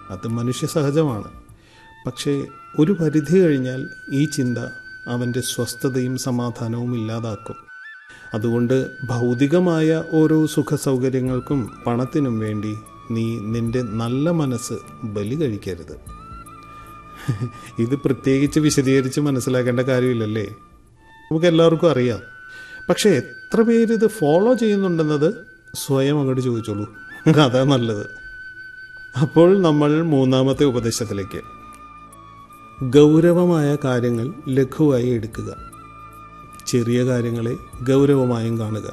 അത് മനുഷ്യ സഹജമാണ് പക്ഷേ ഒരു പരിധി കഴിഞ്ഞാൽ ഈ ചിന്ത അവൻ്റെ സ്വസ്ഥതയും സമാധാനവും ഇല്ലാതാക്കും അതുകൊണ്ട് ഭൗതികമായ ഓരോ സുഖ സൗകര്യങ്ങൾക്കും പണത്തിനും വേണ്ടി നീ നിന്റെ നല്ല മനസ്സ് ബലി കഴിക്കരുത് ഇത് പ്രത്യേകിച്ച് വിശദീകരിച്ച് മനസ്സിലാക്കേണ്ട കാര്യമില്ലല്ലേ നമുക്ക് എല്ലാവർക്കും അറിയാം പക്ഷേ എത്ര പേര് ഇത് ഫോളോ ചെയ്യുന്നുണ്ടെന്നത് സ്വയം അങ്ങോട്ട് ചോദിച്ചോളൂ അതാ നല്ലത് അപ്പോൾ നമ്മൾ മൂന്നാമത്തെ ഉപദേശത്തിലേക്ക് ഗൗരവമായ കാര്യങ്ങൾ ലഘുവായി എടുക്കുക ചെറിയ കാര്യങ്ങളെ ഗൗരവമായും കാണുക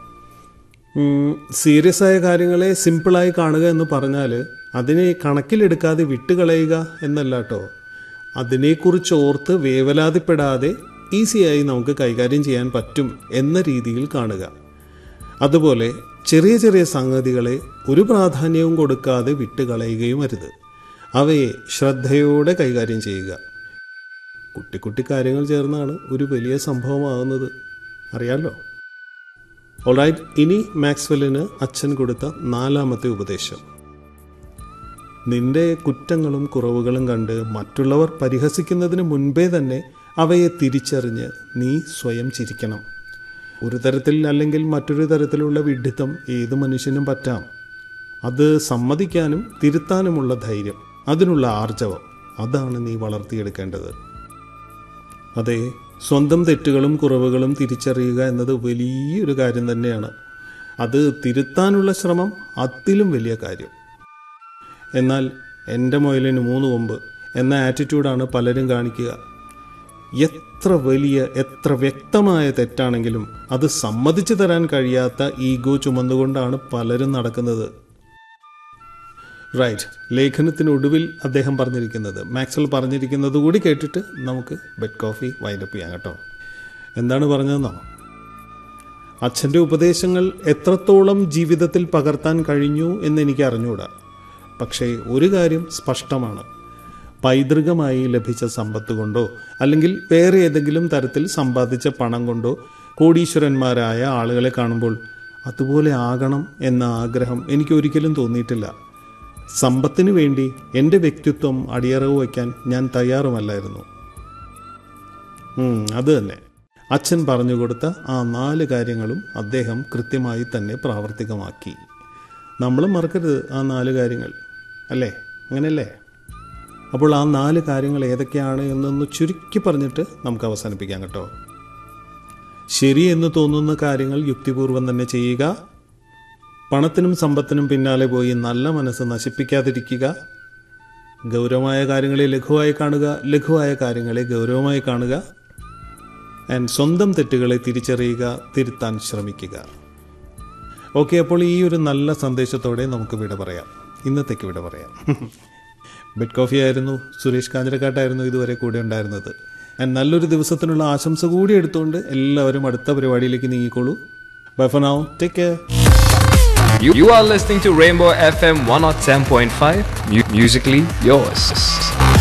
സീരിയസ് ആയ കാര്യങ്ങളെ സിമ്പിളായി കാണുക എന്ന് പറഞ്ഞാൽ അതിനെ കണക്കിലെടുക്കാതെ വിട്ടുകളയുക എന്നല്ല കേട്ടോ അതിനെക്കുറിച്ച് ഓർത്ത് വേവലാതിപ്പെടാതെ ഈസിയായി നമുക്ക് കൈകാര്യം ചെയ്യാൻ പറ്റും എന്ന രീതിയിൽ കാണുക അതുപോലെ ചെറിയ ചെറിയ സംഗതികളെ ഒരു പ്രാധാന്യവും കൊടുക്കാതെ വിട്ടുകളയുകയും അരുത് അവയെ ശ്രദ്ധയോടെ കൈകാര്യം ചെയ്യുക കുട്ടി കുട്ടി കാര്യങ്ങൾ ചേർന്നാണ് ഒരു വലിയ സംഭവമാകുന്നത് അറിയാലോ ഓൾറൈറ്റ് ഇനി മാക്സ്വെല്ലിന് അച്ഛൻ കൊടുത്ത നാലാമത്തെ ഉപദേശം നിന്റെ കുറ്റങ്ങളും കുറവുകളും കണ്ട് മറ്റുള്ളവർ പരിഹസിക്കുന്നതിന് മുൻപേ തന്നെ അവയെ തിരിച്ചറിഞ്ഞ് നീ സ്വയം ചിരിക്കണം ഒരു തരത്തിൽ അല്ലെങ്കിൽ മറ്റൊരു തരത്തിലുള്ള വിഡ്ഢിത്തം ഏത് മനുഷ്യനും പറ്റാം അത് സമ്മതിക്കാനും തിരുത്താനുമുള്ള ധൈര്യം അതിനുള്ള ആർജവം അതാണ് നീ വളർത്തിയെടുക്കേണ്ടത് അതെ സ്വന്തം തെറ്റുകളും കുറവുകളും തിരിച്ചറിയുക എന്നത് വലിയൊരു കാര്യം തന്നെയാണ് അത് തിരുത്താനുള്ള ശ്രമം അതിലും വലിയ കാര്യം എന്നാൽ എൻ്റെ മുയലിന് മൂന്ന് കൊമ്പ് എന്ന ആറ്റിറ്റ്യൂഡാണ് പലരും കാണിക്കുക എത്ര വലിയ എത്ര വ്യക്തമായ തെറ്റാണെങ്കിലും അത് സമ്മതിച്ചു തരാൻ കഴിയാത്ത ഈഗോ ചുമന്നുകൊണ്ടാണ് പലരും നടക്കുന്നത് റൈറ്റ് ലേഖനത്തിനൊടുവിൽ അദ്ദേഹം പറഞ്ഞിരിക്കുന്നത് മാക്സൽ പറഞ്ഞിരിക്കുന്നത് കൂടി കേട്ടിട്ട് നമുക്ക് ബെഡ് കോഫി വൈൻഡപ്പ് ചെയ്യാം കേട്ടോ എന്താണ് പറഞ്ഞതെന്നോ അച്ഛൻ്റെ ഉപദേശങ്ങൾ എത്രത്തോളം ജീവിതത്തിൽ പകർത്താൻ കഴിഞ്ഞു എന്ന് എനിക്ക് അറിഞ്ഞുകൂടാ പക്ഷേ ഒരു കാര്യം സ്പഷ്ടമാണ് പൈതൃകമായി ലഭിച്ച സമ്പത്ത് കൊണ്ടോ അല്ലെങ്കിൽ വേറെ ഏതെങ്കിലും തരത്തിൽ സമ്പാദിച്ച പണം കൊണ്ടോ കോടീശ്വരന്മാരായ ആളുകളെ കാണുമ്പോൾ അതുപോലെ ആകണം എന്ന ആഗ്രഹം എനിക്ക് ഒരിക്കലും തോന്നിയിട്ടില്ല സമ്പത്തിനു വേണ്ടി എൻ്റെ വ്യക്തിത്വം അടിയറവ് വയ്ക്കാൻ ഞാൻ തയ്യാറുമല്ലായിരുന്നു അത് തന്നെ അച്ഛൻ പറഞ്ഞു കൊടുത്ത ആ നാല് കാര്യങ്ങളും അദ്ദേഹം കൃത്യമായി തന്നെ പ്രാവർത്തികമാക്കി നമ്മൾ മറക്കരുത് ആ നാല് കാര്യങ്ങൾ അല്ലേ അങ്ങനെയല്ലേ അപ്പോൾ ആ നാല് കാര്യങ്ങൾ ഏതൊക്കെയാണ് എന്നൊന്ന് ചുരുക്കി പറഞ്ഞിട്ട് നമുക്ക് അവസാനിപ്പിക്കാം കേട്ടോ ശരി എന്ന് തോന്നുന്ന കാര്യങ്ങൾ യുക്തിപൂർവം തന്നെ ചെയ്യുക പണത്തിനും സമ്പത്തിനും പിന്നാലെ പോയി നല്ല മനസ്സ് നശിപ്പിക്കാതിരിക്കുക ഗൗരവമായ കാര്യങ്ങളെ ലഘുവായി കാണുക ലഘുവായ കാര്യങ്ങളെ ഗൗരവമായി കാണുക ആൻഡ് സ്വന്തം തെറ്റുകളെ തിരിച്ചറിയുക തിരുത്താൻ ശ്രമിക്കുക ഓക്കെ അപ്പോൾ ഈ ഒരു നല്ല സന്ദേശത്തോടെ നമുക്ക് വിട പറയാം ഇന്നത്തേക്ക് വിട പറയാം ബെഡ് കോഫി ആയിരുന്നു സുരേഷ് കാഞ്ഞിരക്കാട്ടായിരുന്നു ഇതുവരെ കൂടെ ഉണ്ടായിരുന്നത് ആൻഡ് നല്ലൊരു ദിവസത്തിനുള്ള ആശംസ കൂടി എടുത്തുകൊണ്ട് എല്ലാവരും അടുത്ത പരിപാടിയിലേക്ക് നീങ്ങിക്കോളൂ bye for now take care You, you are listening to Rainbow FM 107.5, mu- musically yours.